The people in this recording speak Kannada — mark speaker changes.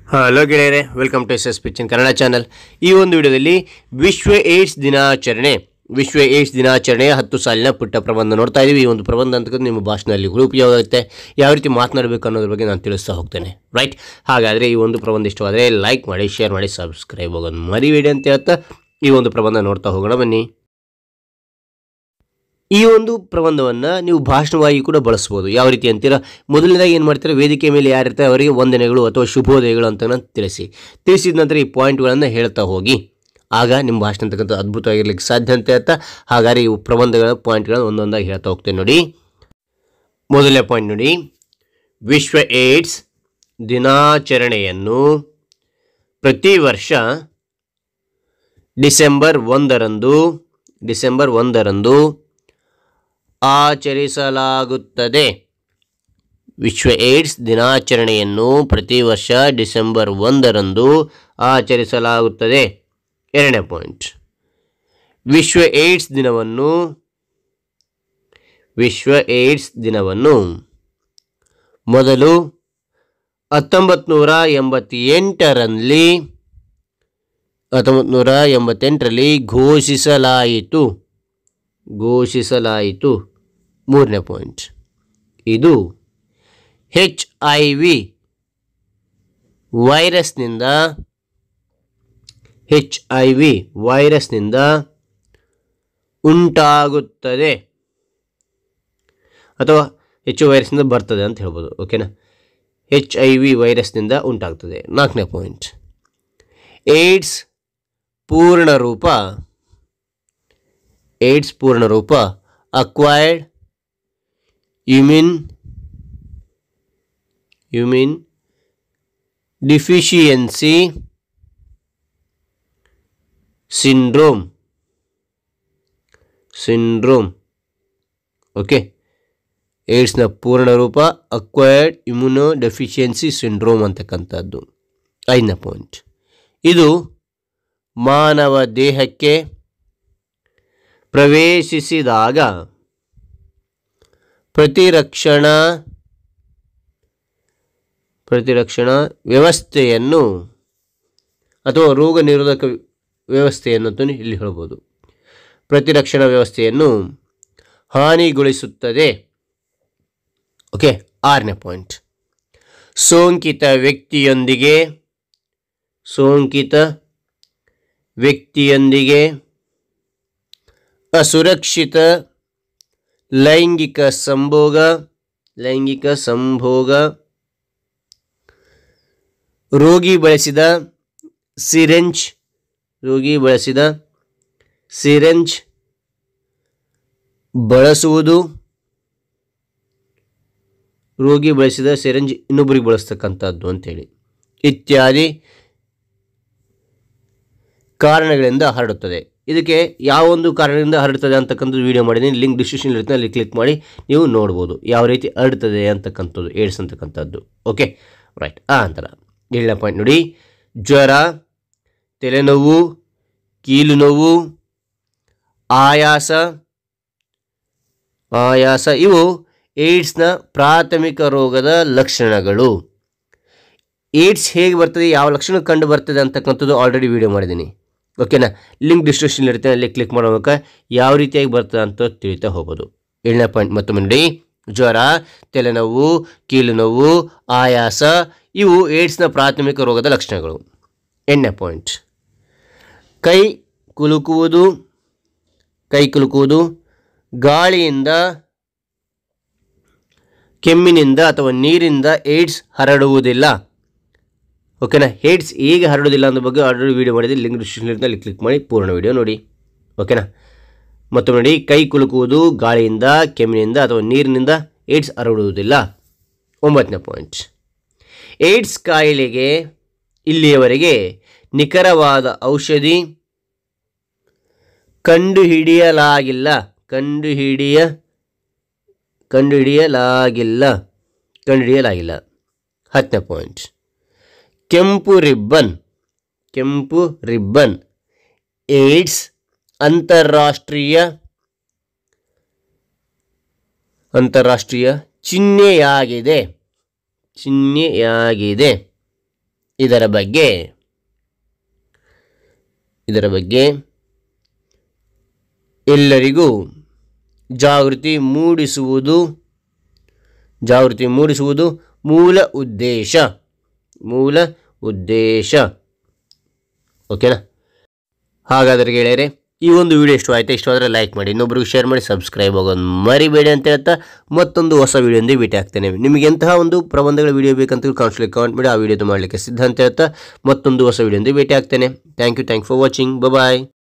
Speaker 1: ಹಲೋ ಗೆಳೆಯರೆ ವೆಲ್ಕಮ್ ಟು ಎಸ್ ಎಸ್ ಪಿಚ್ಚನ್ ಕನ್ನಡ ಚಾನಲ್ ಈ ಒಂದು ವಿಡಿಯೋದಲ್ಲಿ ವಿಶ್ವ ಏಡ್ಸ್ ದಿನಾಚರಣೆ ವಿಶ್ವ ಏಡ್ಸ್ ದಿನಾಚರಣೆಯ ಹತ್ತು ಸಾಲಿನ ಪುಟ್ಟ ಪ್ರಬಂಧ ನೋಡ್ತಾ ಇದ್ದೀವಿ ಈ ಒಂದು ಪ್ರಬಂಧ ಅಂತಕ್ಕಂಥ ನಿಮ್ಮ ಭಾಷಣದಲ್ಲಿ ಉಪಯೋಗ ಆಗುತ್ತೆ ಯಾವ ರೀತಿ ಮಾತನಾಡಬೇಕು ಅನ್ನೋದ್ರ ಬಗ್ಗೆ ನಾನು ತಿಳಿಸ್ತಾ ಹೋಗ್ತೇನೆ ರೈಟ್ ಹಾಗಾದರೆ ಈ ಒಂದು ಪ್ರಬಂಧ ಇಷ್ಟವಾದರೆ ಲೈಕ್ ಮಾಡಿ ಶೇರ್ ಮಾಡಿ ಸಬ್ಸ್ಕ್ರೈಬ್ ಆಗೋದು ಮರಿಬೇಡಿ ಅಂತ ಹೇಳ್ತಾ ಈ ಒಂದು ಪ್ರಬಂಧ ನೋಡ್ತಾ ಹೋಗೋಣ ಬನ್ನಿ ಈ ಒಂದು ಪ್ರಬಂಧವನ್ನು ನೀವು ಭಾಷಣವಾಗಿ ಕೂಡ ಬಳಸ್ಬೋದು ಯಾವ ರೀತಿ ಅಂತೀರಾ ಮೊದಲನೇದಾಗಿ ಏನು ಮಾಡ್ತಾರೆ ವೇದಿಕೆ ಮೇಲೆ ಯಾರಿರ್ತಾರೆ ಅವರಿಗೆ ವಂದನೆಗಳು ಅಥವಾ ಶುಭೋದಯಗಳು ಅಂತ ತಿಳಿಸಿ ತಿಳಿಸಿದ ನಂತರ ಈ ಪಾಯಿಂಟ್ಗಳನ್ನು ಹೇಳ್ತಾ ಹೋಗಿ ಆಗ ನಿಮ್ಮ ಭಾಷಣ ಅಂತಕ್ಕಂಥ ಅದ್ಭುತವಾಗಿರ್ಲಿಕ್ಕೆ ಸಾಧ್ಯ ಅಂತ ಹೇಳ್ತಾ ಹಾಗಾದ್ರೆ ಈ ಪ್ರಬಂಧಗಳ ಪಾಯಿಂಟ್ಗಳನ್ನು ಒಂದೊಂದಾಗಿ ಹೇಳ್ತಾ ಹೋಗ್ತೇನೆ ನೋಡಿ ಮೊದಲನೇ ಪಾಯಿಂಟ್ ನೋಡಿ ವಿಶ್ವ ಏಡ್ಸ್ ದಿನಾಚರಣೆಯನ್ನು ಪ್ರತಿ ವರ್ಷ ಡಿಸೆಂಬರ್ ಒಂದರಂದು ಡಿಸೆಂಬರ್ ಒಂದರಂದು ಆಚರಿಸಲಾಗುತ್ತದೆ ವಿಶ್ವ ಏಡ್ಸ್ ದಿನಾಚರಣೆಯನ್ನು ಪ್ರತಿ ವರ್ಷ ಡಿಸೆಂಬರ್ ಒಂದರಂದು ಆಚರಿಸಲಾಗುತ್ತದೆ ಎರಡನೇ ಪಾಯಿಂಟ್ ವಿಶ್ವ ಏಡ್ಸ್ ದಿನವನ್ನು ವಿಶ್ವ ಏಡ್ಸ್ ದಿನವನ್ನು ಮೊದಲು ಹತ್ತೊಂಬತ್ತು ನೂರ ಎಂಬತ್ತೆಂಟರಲ್ಲಿ ಹತ್ತೊಂಬತ್ತು ನೂರ ಎಂಬತ್ತೆಂಟರಲ್ಲಿ ಘೋಷಿಸಲಾಯಿತು ಘೋಷಿಸಲಾಯಿತು ಮೂರನೇ ಪಾಯಿಂಟ್ ಇದು ಹೆಚ್ ಐ ವಿ ವೈರಸ್ನಿಂದ ಹೆಚ್ ಐ ವಿ ವೈರಸ್ನಿಂದ ಉಂಟಾಗುತ್ತದೆ ಅಥವಾ ಹೆಚ್ಚು ವೈರಸ್ನಿಂದ ಬರ್ತದೆ ಅಂತ ಹೇಳ್ಬೋದು ಓಕೆನಾ ಹೆಚ್ ಐ ವಿ ವೈರಸ್ನಿಂದ ಉಂಟಾಗ್ತದೆ ನಾಲ್ಕನೇ ಪಾಯಿಂಟ್ ಏಡ್ಸ್ ಪೂರ್ಣ ರೂಪ ಏಡ್ಸ್ ಪೂರ್ಣ ರೂಪ acquired immune immune deficiency syndrome syndrome okay ಏಡ್ಸ್ನ ಪೂರ್ಣ ರೂಪ ಅಕ್ವೈರ್ಡ್ ಇಮ್ಯುನೋ ಡೆಫಿಷಿಯನ್ಸಿ ಸಿಂಡ್ರೋಮ್ ಅಂತಕ್ಕಂಥದ್ದು ಐದನೇ ಪಾಯಿಂಟ್ ಇದು ಮಾನವ ದೇಹಕ್ಕೆ ಪ್ರವೇಶಿಸಿದಾಗ ಪ್ರತಿರಕ್ಷಣಾ ಪ್ರತಿರಕ್ಷಣಾ ವ್ಯವಸ್ಥೆಯನ್ನು ಅಥವಾ ರೋಗ ನಿರೋಧಕ ವ್ಯವಸ್ಥೆಯನ್ನು ಅಂತ ಇಲ್ಲಿ ಹೇಳ್ಬೋದು ಪ್ರತಿರಕ್ಷಣಾ ವ್ಯವಸ್ಥೆಯನ್ನು ಹಾನಿಗೊಳಿಸುತ್ತದೆ ಓಕೆ ಆರನೇ ಪಾಯಿಂಟ್ ಸೋಂಕಿತ ವ್ಯಕ್ತಿಯೊಂದಿಗೆ ಸೋಂಕಿತ ವ್ಯಕ್ತಿಯೊಂದಿಗೆ ಅಸುರಕ್ಷಿತ ಲೈಂಗಿಕ ಸಂಭೋಗ ಲೈಂಗಿಕ ಸಂಭೋಗ ರೋಗಿ ಬಳಸಿದ ಸಿರೆಂಜ್ ರೋಗಿ ಬಳಸಿದ ಸಿರೆಂಜ್ ಬಳಸುವುದು ರೋಗಿ ಬಳಸಿದ ಸಿರೆಂಜ್ ಇನ್ನೊಬ್ಬರಿಗೆ ಬಳಸ್ತಕ್ಕಂಥದ್ದು ಅಂತೇಳಿ ಇತ್ಯಾದಿ ಕಾರಣಗಳಿಂದ ಹರಡುತ್ತದೆ ಇದಕ್ಕೆ ಯಾವ ಒಂದು ಕಾರಣದಿಂದ ಹರಡುತ್ತದೆ ಅಂತಕ್ಕಂಥದ್ದು ವಿಡಿಯೋ ಮಾಡಿದ್ದೀನಿ ಲಿಂಕ್ ಡಿಸ್ಕ್ರಿಪ್ಷನ್ ಇರುತ್ತೆ ಅಲ್ಲಿ ಕ್ಲಿಕ್ ಮಾಡಿ ನೀವು ನೋಡ್ಬೋದು ಯಾವ ರೀತಿ ಹರಡ್ತದೆ ಅಂತಕ್ಕಂಥದ್ದು ಏಡ್ಸ್ ಅಂತಕ್ಕಂಥದ್ದು ಓಕೆ ರೈಟ್ ಆ ಅಂತರ ಏಳನೇ ಪಾಯಿಂಟ್ ನೋಡಿ ಜ್ವರ ತಲೆನೋವು ಕೀಲು ನೋವು ಆಯಾಸ ಆಯಾಸ ಇವು ಏಡ್ಸ್ನ ಪ್ರಾಥಮಿಕ ರೋಗದ ಲಕ್ಷಣಗಳು ಏಡ್ಸ್ ಹೇಗೆ ಬರ್ತದೆ ಯಾವ ಲಕ್ಷಣ ಕಂಡು ಬರ್ತದೆ ಅಂತಕ್ಕಂಥದ್ದು ಆಲ್ರೆಡಿ ವಿಡಿಯೋ ಮಾಡಿದ್ದೀನಿ ಓಕೆನಾ ಲಿಂಕ್ ಡಿಸ್ಕ್ರಿಪ್ಷನ್ ಇರುತ್ತೆ ಅಲ್ಲಿ ಕ್ಲಿಕ್ ಮಾಡೋವಾಗ ಯಾವ ರೀತಿಯಾಗಿ ಬರ್ತದೆ ಅಂತ ತಿಳಿತಾ ಹೋಗ್ಬೋದು ಏಳನೇ ಪಾಯಿಂಟ್ ಮತ್ತೊಮ್ಮೆ ನೋಡಿ ಜ್ವರ ತಲೆನೋವು ಕೀಲು ನೋವು ಆಯಾಸ ಇವು ಏಡ್ಸ್ನ ಪ್ರಾಥಮಿಕ ರೋಗದ ಲಕ್ಷಣಗಳು ಎಂಟನೇ ಪಾಯಿಂಟ್ ಕೈ ಕುಲುಕುವುದು ಕೈ ಕುಲುಕುವುದು ಗಾಳಿಯಿಂದ ಕೆಮ್ಮಿನಿಂದ ಅಥವಾ ನೀರಿಂದ ಏಡ್ಸ್ ಹರಡುವುದಿಲ್ಲ ಓಕೆನಾ ಏಡ್ಸ್ ಹೇಗೆ ಹರಡುವುದಿಲ್ಲ ಅನ್ನೋ ಬಗ್ಗೆ ಆಲ್ರೆಡಿ ವೀಡಿಯೋ ಮಾಡಿದೆ ಲಿಂಕ್ ಡಿಸ್ಕ್ರಿಪ್ಷನ್ ಅಲ್ಲಿ ಕ್ಲಿಕ್ ಮಾಡಿ ಪೂರ್ಣ ವೀಡಿಯೋ ನೋಡಿ ಓಕೆನಾ ಮತ್ತೊಮ್ಮೆ ನೋಡಿ ಕೈ ಕುಲುಕುವುದು ಗಾಳಿಯಿಂದ ಕೆಮ್ಮಿನಿಂದ ಅಥವಾ ನೀರಿನಿಂದ ಏಡ್ಸ್ ಹರಡುವುದಿಲ್ಲ ಒಂಬತ್ತನೇ ಪಾಯಿಂಟ್ ಏಡ್ಸ್ ಕಾಯಿಲೆಗೆ ಇಲ್ಲಿಯವರೆಗೆ ನಿಖರವಾದ ಔಷಧಿ ಕಂಡುಹಿಡಿಯಲಾಗಿಲ್ಲ ಕಂಡುಹಿಡಿಯ ಕಂಡುಹಿಡಿಯಲಾಗಿಲ್ಲ ಕಂಡುಹಿಡಿಯಲಾಗಿಲ್ಲ ಹತ್ತನೇ ಪಾಯಿಂಟ್ ಕೆಂಪು ರಿಬ್ಬನ್ ಕೆಂಪು ರಿಬ್ಬನ್ ಏಡ್ಸ್ ಅಂತಾರಾಷ್ಟ್ರೀಯ ಅಂತಾರಾಷ್ಟ್ರೀಯ ಚಿಹ್ನೆಯಾಗಿದೆ ಚಿಹ್ನೆಯಾಗಿದೆ ಇದರ ಬಗ್ಗೆ ಇದರ ಬಗ್ಗೆ ಎಲ್ಲರಿಗೂ ಜಾಗೃತಿ ಮೂಡಿಸುವುದು ಜಾಗೃತಿ ಮೂಡಿಸುವುದು ಮೂಲ ಉದ್ದೇಶ ಮೂಲ ಉದ್ದೇಶ ಓಕೆನಾ ಹಾಗಾದರೆ ಗೆಳೆಯರೆ ಈ ಒಂದು ವಿಡಿಯೋ ಇಷ್ಟ ಆಯ್ತಾ ಇಷ್ಟ ಆದರೆ ಲೈಕ್ ಮಾಡಿ ಇನ್ನೊಬ್ರಿಗೆ ಶೇರ್ ಮಾಡಿ ಸಬ್ಸ್ಕ್ರೈಬ್ ಆಗೋದು ಮರಿಬೇಡಿ ಅಂತ ಹೇಳ್ತಾ ಮತ್ತೊಂದು ಹೊಸ ವಿಡಿಯೋದಿಂದ ಭೇಟಿ ಆಗ್ತೇನೆ ನಿಮಗೆ ಎಂತಹ ಒಂದು ಪ್ರಬಂಧಗಳ ವಿಡಿಯೋ ಬೇಕಂತ ಕಾನ್ಸ್ಲಿಕ್ಕೆ ಕಮೆಂಟ್ ಮಾಡಿ ಆ ವಿಡಿಯೋದು ಮಾಡಲಿಕ್ಕೆ ಸಿದ್ಧ ಅಂತ ಹೇಳ್ತಾ ಮತ್ತೊಂದು ಹೊಸ ವಿಡಿಯೋದಿಂದ ಭೇಟಿ ಆಗ್ತೇನೆ thank you thank for watching bye